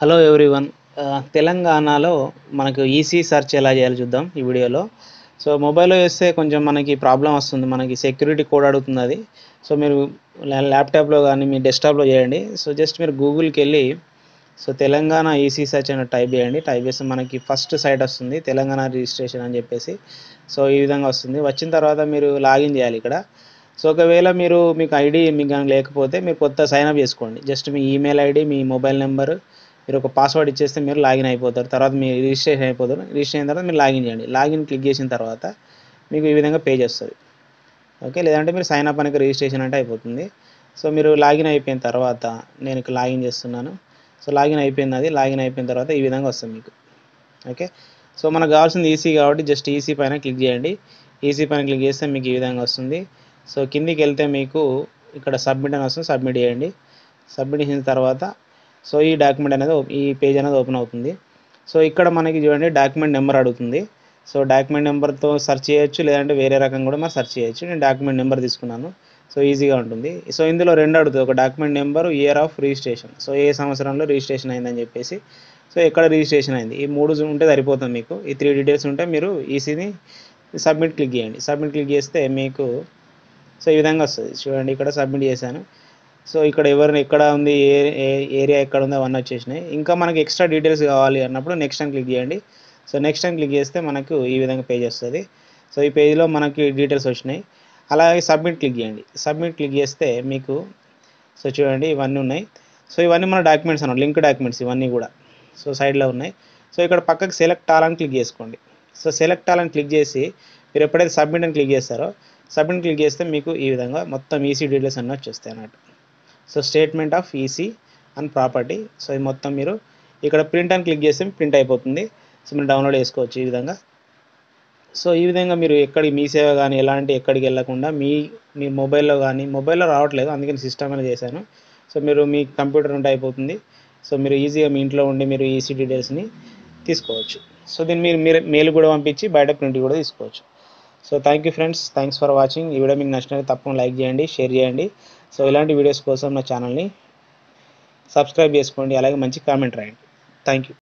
hello everyone తెలంగాణలో మనకు EC search ఎలా చేయాలో చూద్దాం ఈ వీడియోలో సో మొబైల్లో వేస్తే కొంచెం మనకి ప్రాబ్లం వస్తుంది మనకి సెక్యూరిటీ కోడ్ అడుగుతుంది అది సో మీరు ల్యా- ల్యాప్టాప్లో కానీ మీ డెస్క్టాప్లో చేయండి సో జస్ట్ మీరు గూగుల్కి వెళ్ళి సో తెలంగాణ ఈసీ సెర్చ్ అని టైప్ చేయండి టైప్ చేస్తే మనకి ఫస్ట్ సైట్ వస్తుంది తెలంగాణ రిజిస్ట్రేషన్ అని చెప్పేసి సో ఈ విధంగా వస్తుంది వచ్చిన తర్వాత మీరు లాగిన్ చేయాలి ఇక్కడ సో ఒకవేళ మీరు మీకు ఐడి మీకు కనుక లేకపోతే మీరు కొత్త సైన్ అప్ చేసుకోండి జస్ట్ మీ ఈమెయిల్ ఐడి మీ మొబైల్ నెంబర్ మీరు ఒక పాస్వర్డ్ ఇచ్చేస్తే మీరు లాగిన్ అయిపోతారు తర్వాత మీ రిజిస్ట్రేషన్ అయిపోతారు రిజిస్ట్రేషన్ అయిన తర్వాత మీరు లాగిన్ చేయండి లాగిన్ క్లిక్ చేసిన తర్వాత మీకు ఈ విధంగా పేజ్ వస్తుంది ఓకే లేదంటే మీరు సైన్ అప్ అనేది రిజిస్ట్రేషన్ అంటే అయిపోతుంది సో మీరు లాగిన్ అయిపోయిన తర్వాత నేను ఇక్కడ లాగిన్ చేస్తున్నాను సో లాగిన్ అయిపోయింది అది లాగిన్ అయిపోయిన తర్వాత ఈ విధంగా వస్తుంది మీకు ఓకే సో మనకు కావాల్సింది ఈసీ కాబట్టి జస్ట్ ఈసీ పైన క్లిక్ చేయండి ఈసీ పైన క్లిక్ చేస్తే మీకు ఈ విధంగా వస్తుంది సో కిందికి వెళ్తే మీకు ఇక్కడ సబ్మిట్ అని వస్తుంది సబ్మిట్ చేయండి సబ్మిట్ చేసిన తర్వాత సో ఈ డాక్యుమెంట్ అనేది ఓ- ఈ పేజ్ అనేది ఓపెన్ అవుతుంది సో ఇక్కడ మనకి చూడండి డాక్యుమెంట్ నెంబర్ అడుగుతుంది సో డాక్యుమెంట్ నెంబర్తో సెర్చ్ చేయొచ్చు లేదంటే వేరే రకం కూడా మనం సెర్చ్ చేయొచ్చు నేను డాక్యుమెంట్ నెంబర్ తీసుకున్నాను సో ఈజీగా ఉంటుంది సో ఇందులో రెండు అడుగుతుంది ఒక document number year of registration so ఏ సంవత్సరంలో రిజిస్ట్రేషన్ అయిందని చెప్పేసి సో ఎక్కడ రిజిస్ట్రేషన్ అయింది ఈ మూడు ఉంటే సరిపోతుంది మీకు ఈ త్రీ డీటెయిల్స్ ఉంటే మీరు ఈసీని సబ్మిట్ క్లిక్ చేయండి సబ్మిట్ క్లిక్ చేస్తే మీకు సో ఈ విధంగా వస్తుంది చూడండి ఇక్కడ సబ్మిట్ చేశాను సో ఇక్కడ ఎవరిని ఎక్కడ ఉంది ఏ ఏ ఏరియా ఎక్కడ ఉంది అవన్నీ వచ్చేసినాయి ఇంకా మనకి ఎక్స్ట్రా డీటెయిల్స్ కావాలి అన్నప్పుడు నెక్స్ట్ టైం క్లిక్ చేయండి సో నెక్స్ట్ టైం క్లిక్ చేస్తే మనకు ఈ విధంగా పేజ్ వస్తుంది సో ఈ పేజ్లో మనకి డీటెయిల్స్ వచ్చినాయి అలాగే సబ్మిట్ క్లిక్ చేయండి సబ్మిట్ క్లిక్ చేస్తే మీకు సో చూడండి ఇవన్నీ ఉన్నాయి సో ఇవన్నీ మన డాక్యుమెంట్స్ అన్నమాట లింక్ డాక్యుమెంట్స్ ఇవన్నీ కూడా సో సైడ్లో ఉన్నాయి సో ఇక్కడ పక్కకి సెలెక్ట్ ఆలని క్లిక్ చేసుకోండి సో సెలెక్ట్ ఆలని క్లిక్ చేసి మీరు ఎప్పుడైతే సబ్మిట్ అని క్లిక్ చేస్తారో సబ్మిట్ క్లిక్ చేస్తే మీకు ఈ విధంగా మొత్తం ఈసీ డీటెయిల్స్ అన్నీ వచ్చేస్తాయి అన్నట్టు so statement of EC and property so ఇది మొత్తం మీరు ఇక్కడ ప్రింట్ అని క్లిక్ చేస్తే ప్రింట్ అయిపోతుంది సో మీరు డౌన్లోడ్ చేసుకోవచ్చు ఈ విధంగా సో ఈ విధంగా మీరు ఎక్కడికి మీ సేవ కానీ ఎలాంటి ఎక్కడికి వెళ్ళకుండా మీ మీ మొబైల్లో కానీ మొబైల్లో రావట్లేదు అందుకని సిస్టమ్ అనేది చేశాను సో మీరు మీ కంప్యూటర్ ఉంటే అయిపోతుంది సో మీరు ఈజీగా మీ ఇంట్లో ఉండి మీరు ఈసీ డీటెయిల్స్ని తీసుకోవచ్చు సో దీన్ని మీరు మీరు మెయిల్ కూడా పంపించి బయట ప్రింట్ కూడా తీసుకోవచ్చు so thank you friends thanks for watching ఈ వీడియో మీకు నచ్చినట్లయితే తప్పకుండా లైక్ చేయండి షేర్ చేయండి సో ఇలాంటి వీడియోస్ కోసం నా ఛానల్ని సబ్స్క్రైబ్ చేసుకోండి అలాగే మంచి కామెంట్ రాయండి థ్యాంక్ యూ